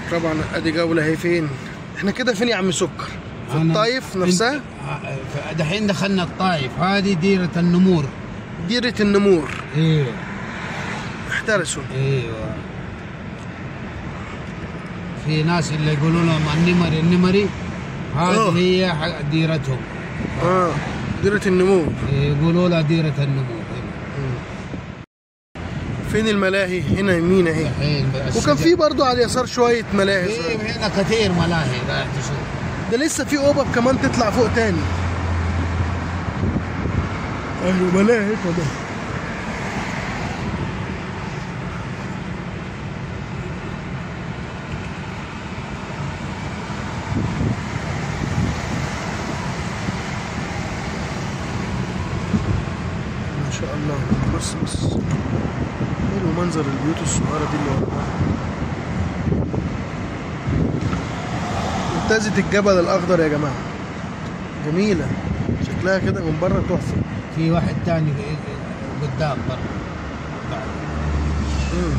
طبعا ادي جولة اهي فين احنا كده فين يا عم سكر في أنا- الطايف نفسها انت- دحين دخلنا الطايف هذه ديرة النمور ديرة النمور ايوه احترسوا ايوه في ناس اللي يقولوا لهم النمري النمري هذه أوه. هي حق ديرتهم اه ديرة النمور يقولوا لها ديرة النمور فين الملاهي هنا يمين اهي دحين وكان في برضو على اليسار شوية ملاهي إيه هنا كثير ملاهي قاعد تشوف ده لسه في اوبب كمان تطلع فوق تاني ايوه ملاهي كمان ما شاء الله بص بص حلو منظر البيوت الصغيرة دي اللي وراها منتزه الجبل الاخضر يا جماعه جميله شكلها كده من بره تحفه في واحد تاني قدام برا بعد مم.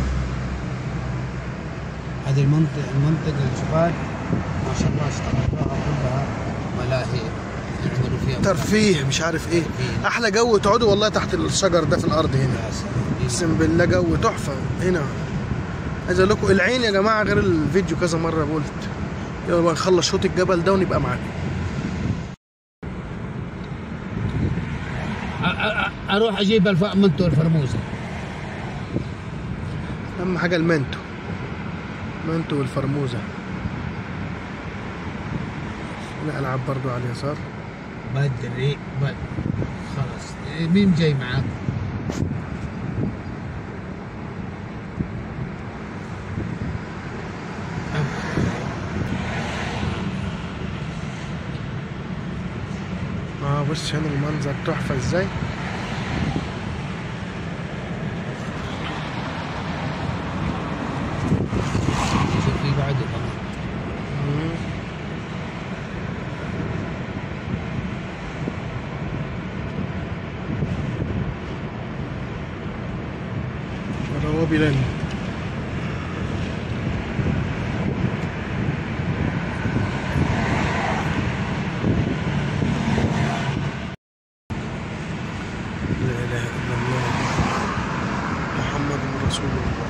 هذه المنطقة المنطقة الجبال ما شاء الله اشتغلوها كلها ملاهي يعملوا فيها ترفيه مش عارف ايه احلى جو تقعدوا والله تحت الشجر ده في الارض هنا يا سلام. اقسم بالله جو تحفه هنا عايز اقول لكم العين يا جماعه غير الفيديو كذا مره قلت يلا بقى نخلص شوط الجبل ده ونبقى معاكم أ- أ- أ- اروح اجيب الف... منتو الفرموزه اهم حاجه المانتو مانتو والفرموزه هنا العاب برضو على اليسار بدري بد خلاص إيه، مين جاي معاك؟ اه بص هنا المنظر تحفه ازاي شوف في بعده كمان مم. روابي لاند لا اله الا الله محمد رسول الله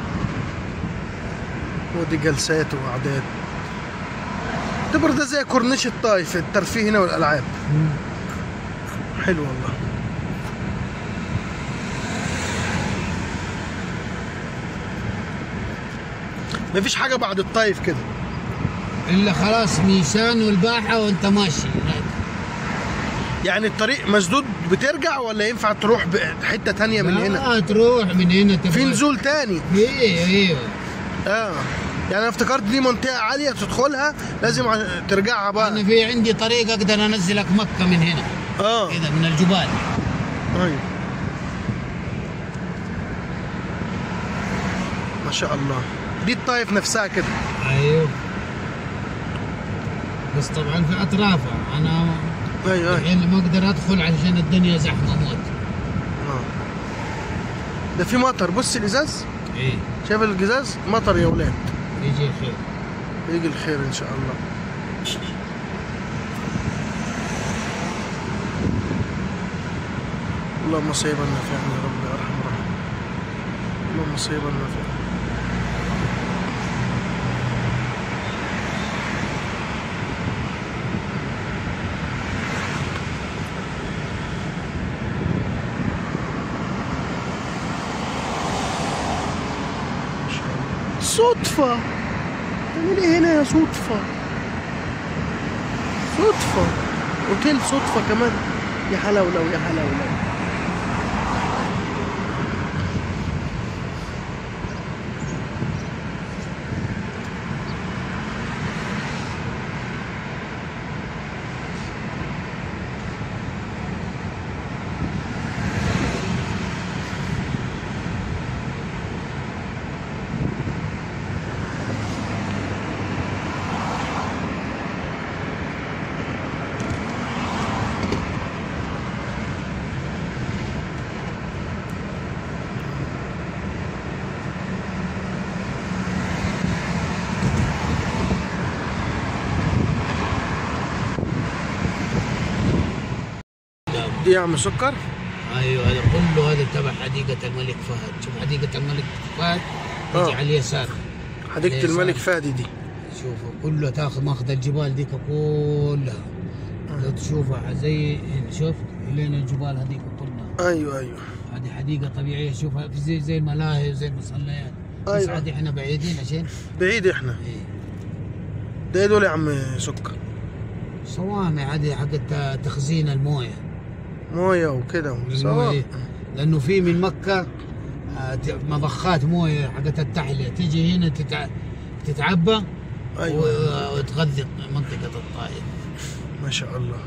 ودي جلسات وقعدات اعتبر ده زي كورنيش الطايف الترفيه هنا والالعاب حلو والله مفيش حاجه بعد الطايف كده الا خلاص ميسان والباحه وانت ماشي يعني الطريق مسدود بترجع ولا ينفع تروح حته تانية من هنا لا تروح من هنا تبغى في نزول تاني ايه ايوه اه يعني انا افتكرت دي منطقه عاليه تدخلها لازم ع- ترجعها انا بقى في عندي طريق اقدر انزلك مكه من هنا اه كذا من الجبال ايوه ما شاء الله دي الطايف نفسها كده ايوه بس طبعا في اطرافها انا ايوه ايوه الحين ما اقدر ادخل علشان الدنيا زحمه موت آه. ده في مطر بص الازاز ايه شايف الازاز مطر يا ولاد يجي خير يجي الخير ان شاء الله اللهم صيبا نافعا يا رب يا ارحم الراحمين اللهم صيبا نافعا ما شاء الله. صدفة تعمل ايه هنا يا صدفة صدفة اوتيل صدفة كمان يا حلاولو يا حلاولو دي يا عم سكر ايوه هذا كله هذا تبع حديقه الملك فهد شوف حديقه الملك فهد آه. تجي على اليسار حديقة ليه الملك صار؟ فادي دي شوفوا كله تاخذ ماخذ الجبال ديك كلها لو تشوفها زي شوف لين الجبال هذيك كلها ايوه ايوه هذه حديقه طبيعيه شوفها في زي زي الملاهي وزي المصليات بس أيوة. عادي احنا بعيدين عشان بعيد احنا إيه. ده إيه دول يا عم سكر صوامع هذه حقت تخزين المويه مويه وكده المويه صواب لانه في من مكه آه، ت- مضخات مويه حقت التحليه تيجي هنا تتع... تتعبى ايوه و- وتغذي منطقه الطائف ما شاء الله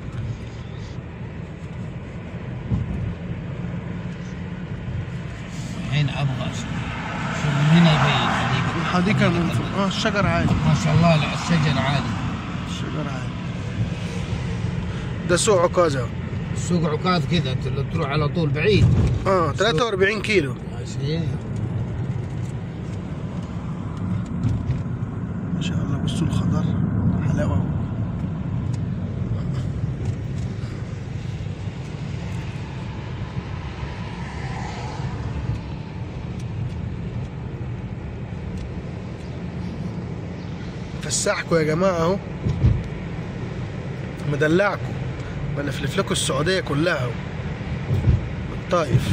الحين ابغى اشوف شوف من هنا يبين حديقه الحديقة من فوق اه الشجر عالي ما شاء الله لا، الشجر عالي الشجر عالي ده سوق عكازة السوق عكاظ كذا انت لو تروح على طول بعيد اه 43 كيلو شيء ما شاء الله بصوا الخضر حلاوة فسحكوا يا جماعة اهو مدلعكوا بلفلف لكم السعودية كلها اهو الطائف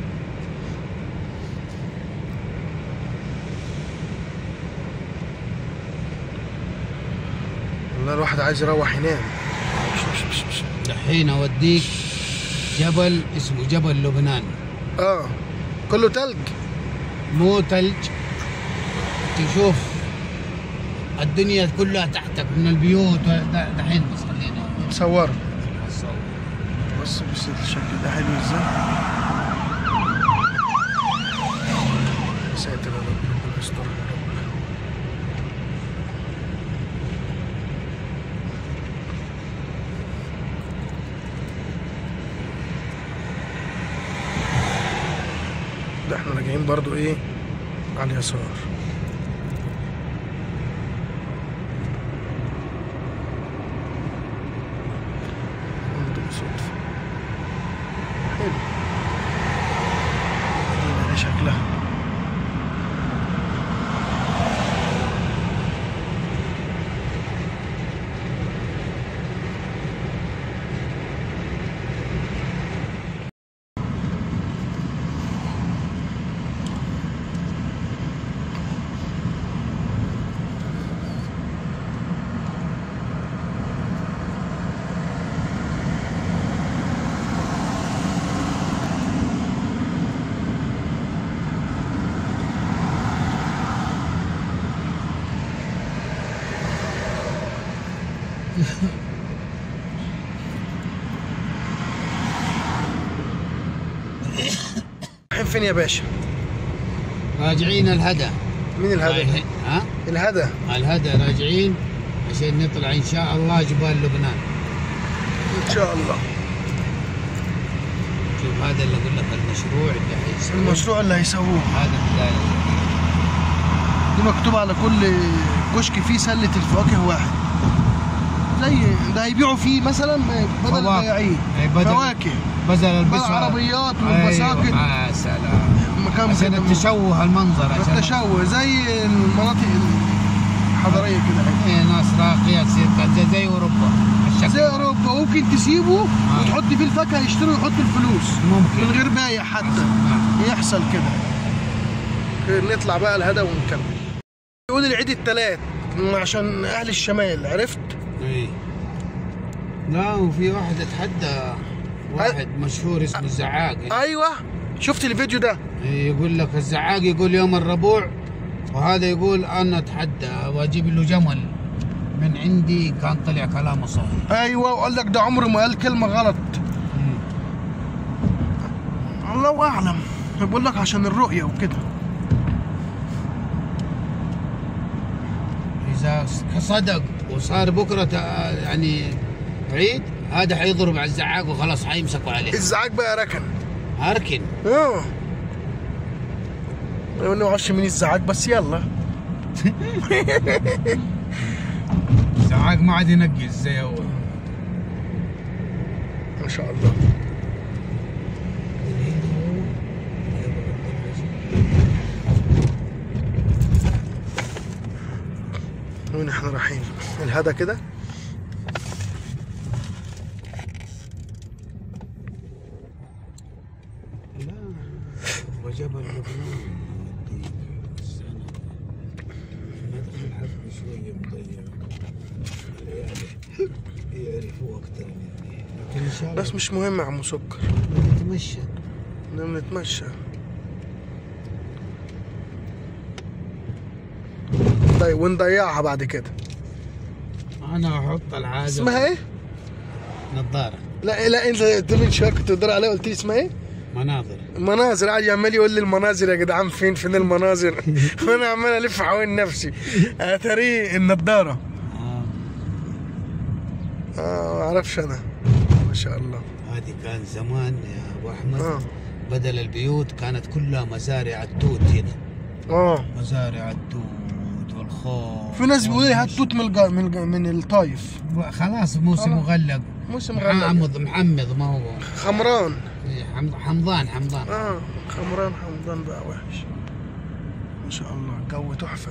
والله الواحد عايز يروح ينام دحين اوديك جبل اسمه جبل لبنان اه كله تلج مو ثلج تشوف الدنيا كلها تحتك من البيوت د- دحين بس خلينا صور نصور. بص بص الشكل ده حلو ازاي يا ساتر يا رب ربنا يستر يا رب ده احنا راجعين برضو ايه على اليسار برضو صدفة حلو المدينة دي شكلها رايحين فين يا باشا؟ راجعين الهدى مين الهدى؟ رايحين- ها الهدى الهدى راجعين عشان نطلع ان شاء الله جبال لبنان ان شاء الله شوف هذا اللي اقول لك المشروع اللي حيسويه المشروع اللي هيسووه هذا بدايه دي مكتوب على كل كشك فيه سلة الفواكه واحد زي ده هيبيعوا فيه مثلا بدل فواكه. البياعين أي بدل- فواكه بدل بدل البسها عربيات والبساكت أيوة. يا سلام مكان عشان كده التشوه المنظر عشان التشوه زي المناطق الحضرية كده إيه ناس راقية تصير زي, زي اوروبا الشكل زي اوروبا ممكن تسيبه آه. وتحط فيه الفاكهه يشتروا ويحط الفلوس من ممكن غير بايع حتى نعم. يحصل كده خير، نطلع بقى الهدى ونكمل يقول العيد التلات عشان اهل الشمال عرفت ايه لا وفي واحد اتحدى واحد مشهور اسمه الزعاق ايوه شفت الفيديو ده إيه يقول لك الزعاق يقول يوم الربوع وهذا يقول انا اتحدى واجيب له جمل من عندي كان طلع كلامه صحيح ايوه وقال لك ده عمره ما قال كلمه غلط الله اعلم بقول لك عشان الرؤيه وكده اذا صدق وصار بكره تا- يعني عيد هذا حيضرب على الزعاق وخلاص حيمسكوا عليه الزعاج بقى ركن هركن اه ما نعرفش مين الزعاج بس يلا الزعاق ما عاد ينقز زي اول ما شاء الله من هنا هو يبغى الدراجة. وين احنا رايحين الهدى كده لا هو جبل لبنان يوديك السنة ندخل حفل شوية مضيع العيال يعرفوا أكثر مني لكن إن شاء الله بس مش مهم يا عم سكر نتمشى بدنا نتمشى طيب ونضيعها بعد كده أنا أحط العادة اسمها ايه؟ نظارة لا لا انت قلت لي من شويه كنت بتدور عليها قلت لي اسمها ايه؟ مناظر مناظر قاعد عمال يقول لي المناظر يا جدعان فين فين المناظر وانا عمال الف حوالين نفسي اتاري النضاره آه. اه ما اعرفش انا ما شاء الله هذه كان زمان يا أبو أحمد اه بدل البيوت كانت كلها مزارع التوت هنا اه مزارع التوت والخوف في ناس بيقولوا لي هات توت من الج... من, الج... من الطايف خلاص موسم خلاص. مغلق موسم غلق محمض محمض ما هو خمران إيه، حم- حمضان حمضان اه خمران حمضان بقى وحش ما شاء الله الجو تحفة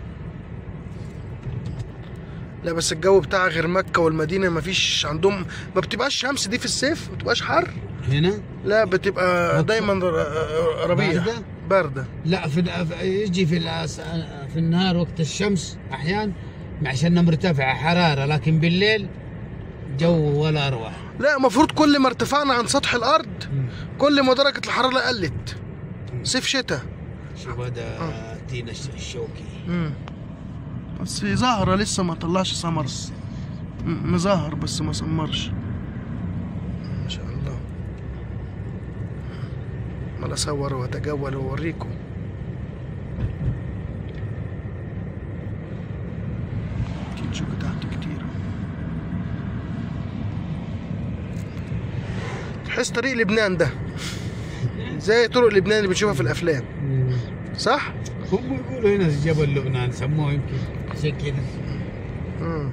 لا بس الجو بتاع غير مكة والمدينة ما فيش عندهم ما بتبقاش شمس دي في الصيف ما بتبقاش حر هنا لا بتبقى مكة. دايما ر- ربيع باردة؟ باردة لا في ال- في- يجي في الأس- في النهار وقت الشمس احيان عشان مرتفعه حراره لكن بالليل جو ولا اروع لا المفروض كل ما ارتفعنا عن سطح الأرض كل ما درجة الحرارة قلت صيف شتاء شوف هذا تينا الش- الشوكي مم. بس زهرة لسه ما طلعش ثمر م- مزهر بس ما ثمرش ما شاء الله ما اصور واتجول واوريكم اكيد شوفوا تحت كتير تحس طريق لبنان ده زي طرق لبنان اللي بنشوفها في الافلام صح؟ هم يقولوا هنا في جبل لبنان سموه يمكن عشان كذا مم.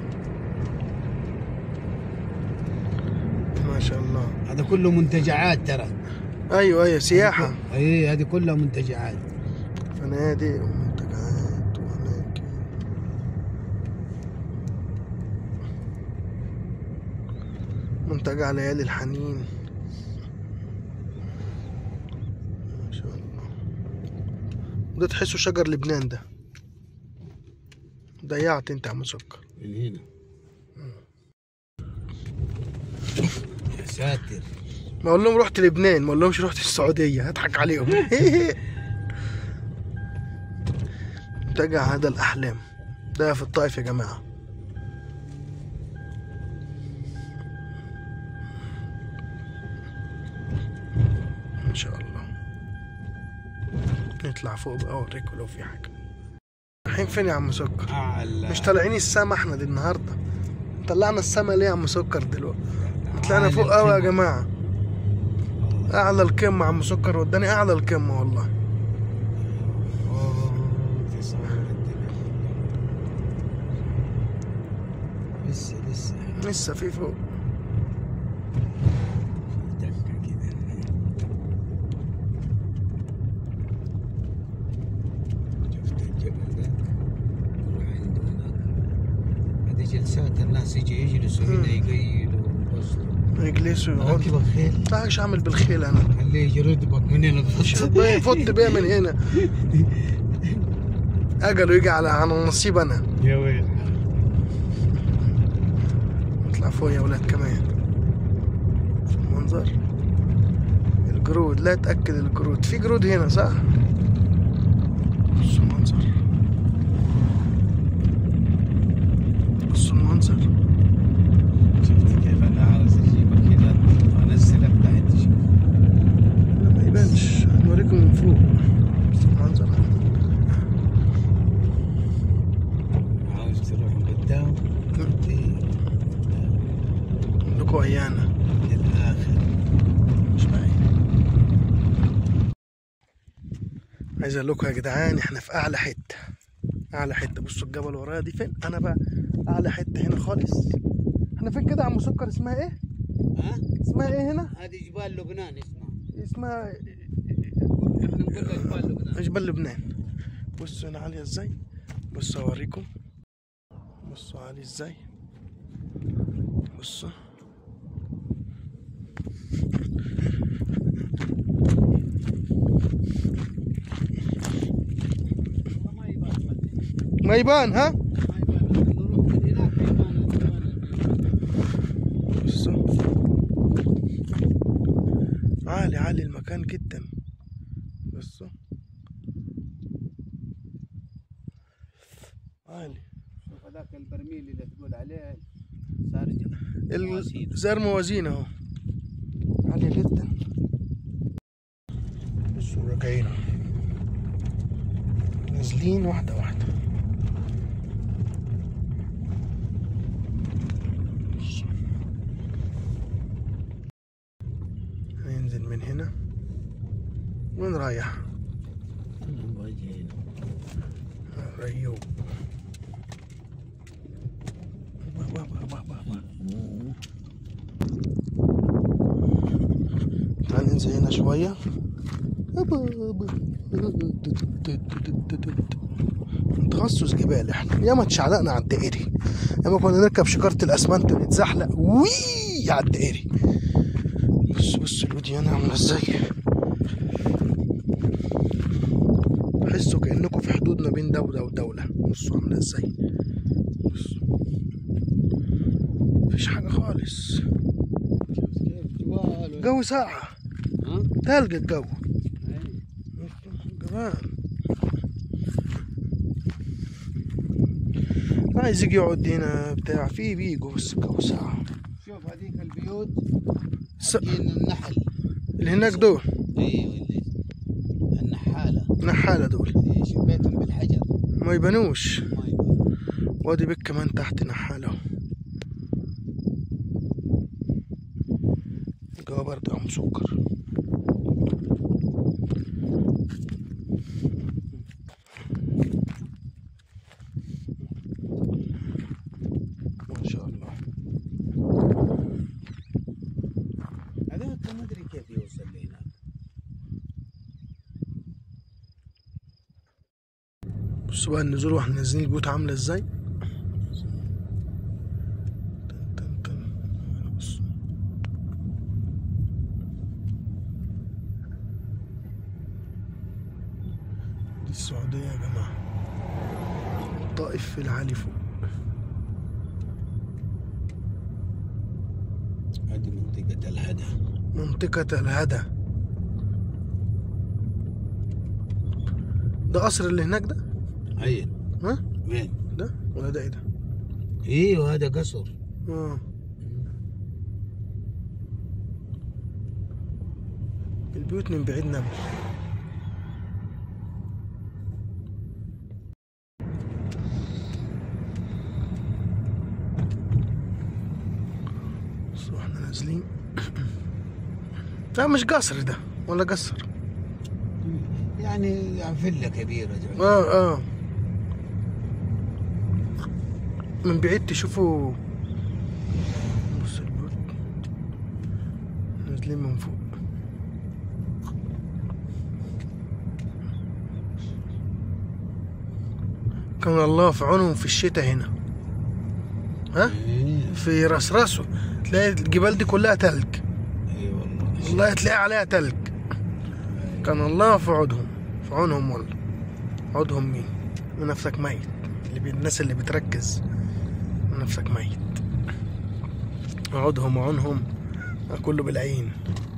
ما شاء الله هذا كله منتجعات ترى ايوه ايوه سياحه اي هذه كلها منتجعات فنادق ومنتجعات واماكن منتجع ليالي الحنين ما شاء الله ده تحسه شجر لبنان ده ضيعت انت يا عم سكر من هنا يا ساتر ما اقول لهم رحت لبنان ما اقول لهمش رحت السعوديه هضحك عليهم منتجع هذا الاحلام ده في الطائف يا جماعه ان شاء الله نطلع فوق بقى اوريكم لو في حاجه رايحين فين يا عم سكر اعلى مش طالعين السما احنا دي النهارده طلعنا السما ليه يا عم سكر دلوقتي طلعنا فوق قوي يا جماعه اعلى القمه عم سكر وداني اعلى القمه والله تصور الدنيا لسه لسه لسه في فوق دقة كده شفت الجبل ده نروح عنده هناك هذه جلسات الناس يجي يجلسوا هنا يقيلوا وينبسطوا يجلسوا يقعدوا راكب الخيل ما ايش اعمل بالخيل انا خليه يجي يردبك من هنا بالضبط فوت بيها من هنا اجله يجي على على نصيب انا يا ويل نطلع فوق يا ولاد كمان في المنظر الجرود لا تاكد الجرود في جرود هنا صح بصوا المنظر بصوا المنظر شفت كيف انا عاوز اجيبك كده وانزلك تحت شوف ما يبانش هنوريكم من فوق بصوا المنظر عاوز تروح قدام إيه، لكم عيانا للاخر مش باين عايز اقول لكم يا جدعان احنا في اعلى حته اعلى حته بصوا الجبل ورايا دي فين انا بقى اعلى حته هنا خالص احنا فين كده يا عم سكر اسمها ايه ها اسمها ايه هنا هذه جبال لبنان اسمها اسمها احنا نقول لها جبال لبنان جبل لبنان بصوا هنا عالية ازاي بصوا اوريكم بصوا عالية ازاي بصوا ما يبان ما يبان ها ما يبان نروح من هناك يبان يبان. بصوا عالي عالي المكان جدا بصوا عالي شوف هذاك البرميل اللي تقول عليه صار مواسير. زار موازين اهو عالية جدا بصوا راجعين اهو. نازلين واحدة واحدة بصوا. هننزل من هنا وين رايح؟ ريوب با- با- با- با- با. تعال ننزل هنا شوية تخصص جبال احنا ياما اتشعلقنا على الدائري ياما كنا نركب شجرة الاسمنت ونتزحلق وي على الدائري بص بص الوديان عاملة ازاي تحسوا كأنكم في حدود ما بين دولة ودولة بصوا عاملة ازاي بصوا مفيش حاجة خالص شوف كيف جبال جو ساقعة ها تلج الجو إيه. كمان عايز يجي يقعد هنا بتاع في بيجوا بس الجو ساقعة شوف هذيك البيوت س- حقين النحل اللي هناك دول ايوه اللي النحالة نحالة دول إيه، شوف بيتهم بالحجر ما يبانوش ما يبان وادي بك كمان تحت نحالة الجو برد أو مسكر ما شاء الله هذاك ما ادري كيف يوصل لهناك بصوا بقى النزول واحنا نازلين البيوت عاملة ازاي تن تن تن. بصوا. دي السعودية يا جماعة الطائف في العالي فوق هذه منطقة الهدى منطقة الهدى ده قصر اللي هناك ده عين ها وين؟ ده ولا ده ايه ده ايوه هذا قصر اه البيوت من بعيد نمل بس واحنا نازلين لا مش قصر ده ولا قصر يعني فيلا كبيرة جميلة. اه اه من بعيد تشوفوا بص البيوت نازلين من فوق كان الله في عونهم في الشتاء هنا ها ايه في رصرصه تلاقي الجبال دي كلها تلج اي والله والله تلاقي عليها تلج كان الله في عودهم في عونهم والله عودهم مين ونفسك ميت اللي بي الناس اللي بتركز ونفسك ميت عودهم وعونهم كله بالعين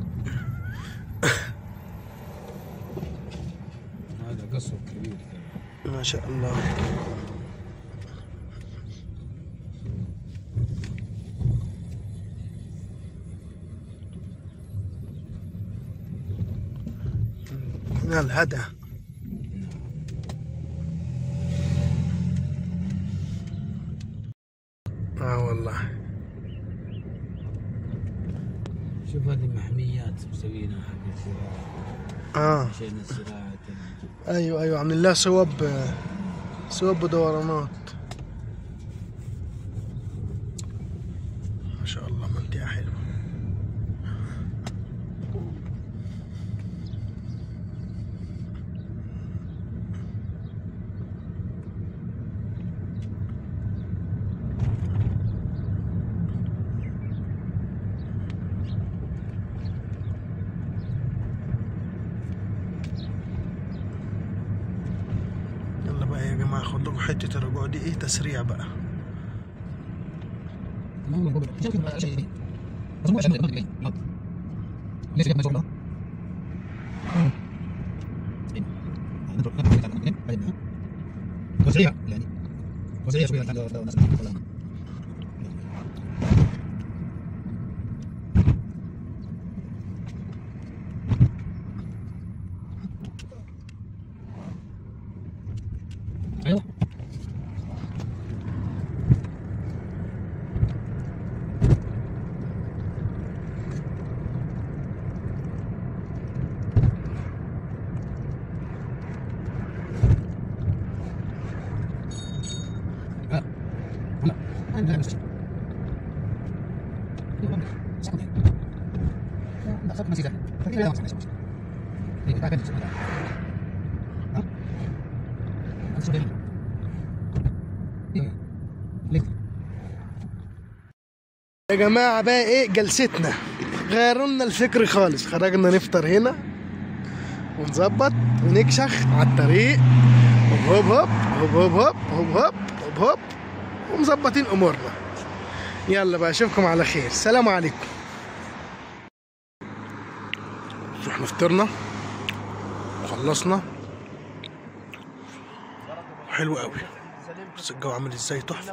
هذا قصر كبير ما شاء الله هنا الهدى اه والله شوف هذه محميات مسوينها حق الزراعة اه عشان الزراعة ايوه ايوه عاملين لها صوب صوب دورانات ما شاء الله منطقة حلوة يا جماعه خد لكم حته الرجوع دي ايه تسريع بقى وسريع يعني وسريع شويه عشان لو الناس ايوه لا لا لا لا يا جماعة بقى ايه جلستنا غيروا لنا الفكر خالص خرجنا نفطر هنا ونظبط ونكشخ على الطريق هوب هوب هوب هوب هوب هوب هوب هوب هوب ومظبطين امورنا يلا بقى اشوفكم على خير سلام عليكم احنا فطرنا وخلصنا حلو قوي بس الجو عامل ازاي تحفه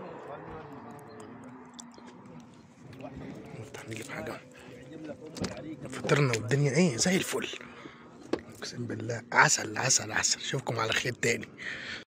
نفتح نجيب حاجة فطرنا والدنيا ايه زي الفل اقسم بالله عسل عسل عسل اشوفكم على خير تاني